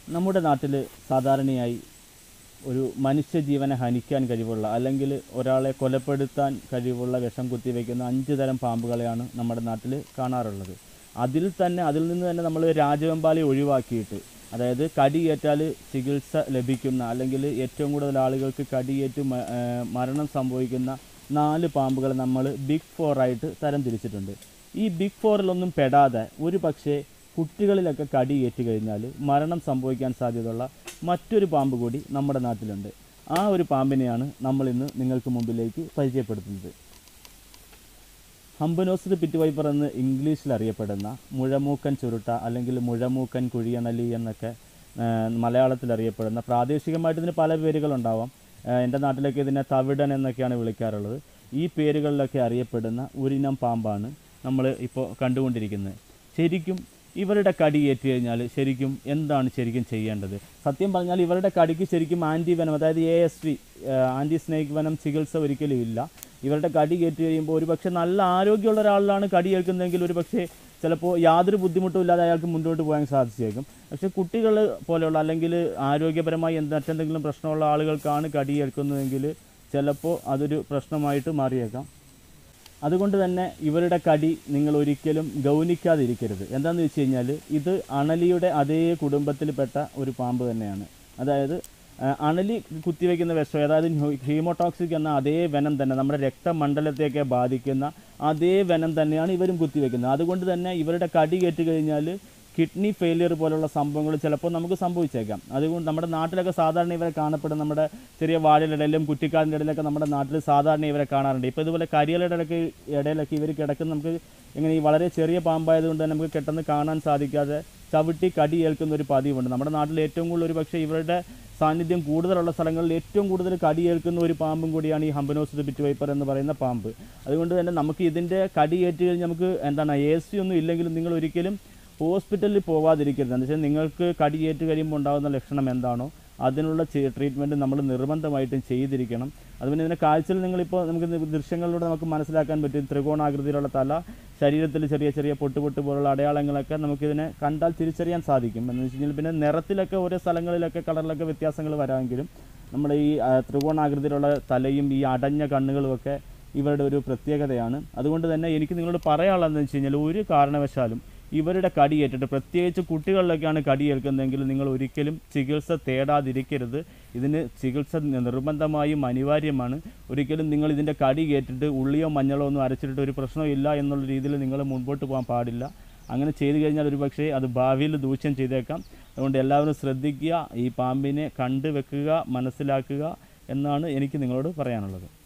നമ്മുടെ നാട്ടിൽ സാധാരണയായി ഒരു മനുഷ്യജീവനെ ഹനിക്കാൻ കഴിവുള്ള അല്ലെങ്കിൽ ഒരാളെ കൊലപ്പെടുത്താൻ കഴിവുള്ള വിഷം കുത്തിവെക്കുന്ന അഞ്ച് തരം പാമ്പുകളെയാണ് നമ്മുടെ നാട്ടിൽ കാണാറുള്ളത് അതിൽ തന്നെ അതിൽ നിന്ന് തന്നെ നമ്മൾ രാജവെമ്പാലി ഒഴിവാക്കിയിട്ട് അതായത് കടിയേറ്റാൽ ചികിത്സ ലഭിക്കുന്ന അല്ലെങ്കിൽ ഏറ്റവും കൂടുതൽ ആളുകൾക്ക് കടിയേറ്റ് മ- ഏർ മരണം സംഭവിക്കുന്ന നാല് പാമ്പുകൾ നമ്മൾ ബിഗ് ഫോറായിട്ട് തരം തിരിച്ചിട്ടുണ്ട് ഈ ബിഗ് ഫോറിലൊന്നും പെടാതെ ഒരു പക്ഷേ കുട്ടികളിലൊക്കെ കടിയേറ്റ് കഴിഞ്ഞാൽ മരണം സംഭവിക്കാൻ സാധ്യതയുള്ള മറ്റൊരു പാമ്പ് കൂടി നമ്മുടെ നാട്ടിലുണ്ട് ആ ഒരു പാമ്പിനെയാണ് നമ്മൾ ഇന്ന് നിങ്ങൾക്ക് മുമ്പിലേക്ക് പരിചയപ്പെടുത്തുന്നത് ഹംബനോസിഡ് പിറ്റ് വൈപ്പർ എന്ന് ഇംഗ്ലീഷിൽ അറിയപ്പെടുന്ന മുഴമൂക്കൻ ചുരുട്ട അല്ലെങ്കിൽ മുഴമൂക്കൻ കുഴിയണലി എന്നൊക്കെ ആ, മലയാളത്തിൽ അറിയപ്പെടുന്ന പ്രാദേശികമായിട്ട് ഇതിന് പല പേരുകളുണ്ടാവാം ആ, എൻ്റെ നാട്ടിലൊക്കെ ഇതിനെ തവിടൻ എന്നൊക്കെയാണ് വിളിക്കാറുള്ളത് ഈ പേരുകളിലൊക്കെ അറിയപ്പെടുന്ന ഒരിനം പാമ്പാണ് നമ്മൾ ഇപ്പോൾ കണ്ടുകൊണ്ടിരിക്കുന്നത് ശരിക്കും ഇവരുടെ കടി ഏറ്റു കഴിഞ്ഞാൽ ശരിക്കും എന്താണ് ശരിക്കും ചെയ്യേണ്ടത് സത്യം പറഞ്ഞാൽ ഇവരുടെ കടിക്ക് ശരിക്കും ആൻറ്റി വെനം അതായത് A S V anti snake venom ചികിത്സ ഒരിക്കലും ഇല്ല ഇവരുടെ കടി കയറ്റി കഴിയുമ്പോൾ ഒരുപക്ഷെ നല്ല ആരോഗ്യമുള്ള ഒരാളിലാണ് കടി ഏൽക്കുന്നതെങ്കിൽ ഒരുപക്ഷെ ചിലപ്പോൾ യാതൊരു ബുദ്ധിമുട്ടും ഇല്ലാതെ അയാൾക്ക് മുന്നോട്ട് പോകാൻ സാധിച്ചേക്കും പക്ഷേ കുട്ടികൾ പോലെയുള്ള അല്ലെങ്കിൽ ആരോഗ്യപരമായി എന്ത് മറ്റെന്തെങ്കിലും പ്രശ്നമുള്ള ആളുകൾക്കാണ് കടി ഏൽക്കുന്നതെങ്കിൽ ചിലപ്പോൾ അതൊരു പ്രശ്നമായിട്ട് മാറിയേക്കാം അതുകൊണ്ട് തന്നെ ഇവരുടെ കടി നിങ്ങൾ ഒരിക്കലും ഗൗനിക്കാതിരിക്കരുത് എന്താണെന്ന് വെച്ച് കഴിഞ്ഞാൽ ഇത് അണലിയുടെ അതേ കുടുംബത്തിൽപ്പെട്ട ഒരു പാമ്പ് തന്നെയാണ് അതായത് ആ, അണലി കുത്തിവെക്കുന്ന വിഷം അതായത് ഹീമോടോക്സിക് എന്ന അതേ വെനം തന്നെ നമ്മുടെ രക്തമണ്ഡലത്തെയൊക്കെ ബാധിക്കുന്ന അതേ വെനം തന്നെയാണ് ഇവരും കുത്തിവെക്കുന്നത് അതുകൊണ്ട് തന്നെ ഇവരുടെ കടി കേട്ട് കഴിഞ്ഞാൽ കിഡ്നി ഫെയിലിയർ പോലുള്ള സംഭവങ്ങൾ ചിലപ്പോൾ നമുക്ക് സംഭവിച്ചേക്കാം അതുകൊണ്ട് നമ്മുടെ നാട്ടിലൊക്കെ സാധാരണ ഇവരെ കാണപ്പെടുന്ന നമ്മുടെ ചെറിയ വാഴയുടെ ഇടയിലും കുറ്റിക്കാടിൻ്റെ ഇടയിലൊക്കെ നമ്മുടെ നാട്ടിൽ സാധാരണ ഇവരെ കാണാറുണ്ട് ഇപ്പോൾ ഇതുപോലെ കരിയലയുടെ ഇടയ്ക്ക് ഇടയിലൊക്കെ ഇവർ കിടക്കുന്ന നമുക്ക് ഇങ്ങനെ ഈ വളരെ ചെറിയ പാമ്പായതുകൊണ്ട് തന്നെ നമുക്ക് പെട്ടെന്ന് കാണാൻ സാധിക്കാതെ ചവിട്ടി കടി ഏൽക്കുന്ന ഒരു പതിവുണ്ട് നമ്മുടെ നാട്ടിൽ ഏറ്റവും കൂടുതൽ ഒരു പക്ഷേ ഇവരുടെ സാന്നിധ്യം കൂടുതലുള്ള സ്ഥലങ്ങളിൽ ഏറ്റവും കൂടുതൽ കടി ഏൽക്കുന്ന ഒരു പാമ്പും കൂടിയാണ് ഈ ഹംബനോസിഡ് പിറ്റ് വൈപ്പർ എന്ന് പറയുന്ന പാമ്പ് അതുകൊണ്ട് തന്നെ നമുക്ക് ഇതിൻ്റെ കടി ഏറ്റ് കഴിഞ്ഞ് നമുക്ക് എന്താണ് എ സി ഒന്നും ഇല്ലെങ്കിലും നിങ്ങൾ ഒരിക്കലും ഹോസ്പിറ്റലിൽ പോവാതിരിക്കരുത് എന്ന് വെച്ചാൽ നിങ്ങൾക്ക് കടിയേറ്റ് കഴിയുമ്പോൾ ഉണ്ടാകുന്ന ലക്ഷണം എന്താണോ അതിനുള്ള ട്രീറ്റ്മെൻറ്റ് നമ്മൾ നിർബന്ധമായിട്ടും ചെയ്തിരിക്കണം അതുപോലെ ഇതിൻ്റെ കാഴ്ചയിൽ നിങ്ങളിപ്പോൾ നമുക്ക് ഇത് ദൃശ്യങ്ങളിലൂടെ നമുക്ക് മനസ്സിലാക്കാൻ പറ്റും ത്രികോണാകൃതിയിലുള്ള തല ശരീരത്തിൽ ചെറിയ ചെറിയ പൊട്ട് പൊട്ട് പോലുള്ള അടയാളങ്ങളൊക്കെ നമുക്കിതിനെ കണ്ടാൽ തിരിച്ചറിയാൻ സാധിക്കും എന്ന് വെച്ച് കഴിഞ്ഞാൽ പിന്നെ നിറത്തിലൊക്കെ ഓരോ സ്ഥലങ്ങളിലൊക്കെ കളറിലൊക്കെ വ്യത്യാസങ്ങൾ വരാമെങ്കിലും നമ്മുടെ ഈ ആ, ത്രികോണാകൃതിയിലുള്ള തലയും ഈ അടഞ്ഞ കണ്ണുകളുമൊക്കെ ഇവരുടെ ഒരു പ്രത്യേകതയാണ് അതുകൊണ്ട് തന്നെ എനിക്ക് നിങ്ങളോട് പറയാനുള്ളതെന്ന് വെച്ച് കഴിഞ്ഞാൽ ഒരു കാരണവശാലും ഇവരുടെ കടിയേറ്റിട്ട് പ്രത്യേകിച്ച് കുട്ടികളിലൊക്കെയാണ് കടിയേൽക്കുന്നതെങ്കിൽ നിങ്ങൾ ഒരിക്കലും ചികിത്സ തേടാതിരിക്കരുത് ഇതിന് ചികിത്സ നിർബന്ധമായും അനിവാര്യമാണ് ഒരിക്കലും നിങ്ങൾ ഇതിൻ്റെ കടി കേട്ടിട്ട് ഉള്ളിയോ മഞ്ഞളോ ഒന്നും അരച്ചിട്ട് ഒരു പ്രശ്നമില്ല എന്നുള്ള രീതിയിൽ നിങ്ങൾ മുൻപോട്ട് പോകാൻ പാടില്ല അങ്ങനെ ചെയ്തു കഴിഞ്ഞാൽ ഒരു പക്ഷേ അത് ഭാവിയിൽ ദൂഷ്യം ചെയ്തേക്കാം അതുകൊണ്ട് എല്ലാവരും ശ്രദ്ധിക്കുക ഈ പാമ്പിനെ കണ്ടു വെക്കുക മനസ്സിലാക്കുക എന്നാണ് എനിക്ക് നിങ്ങളോട് പറയാനുള്ളത്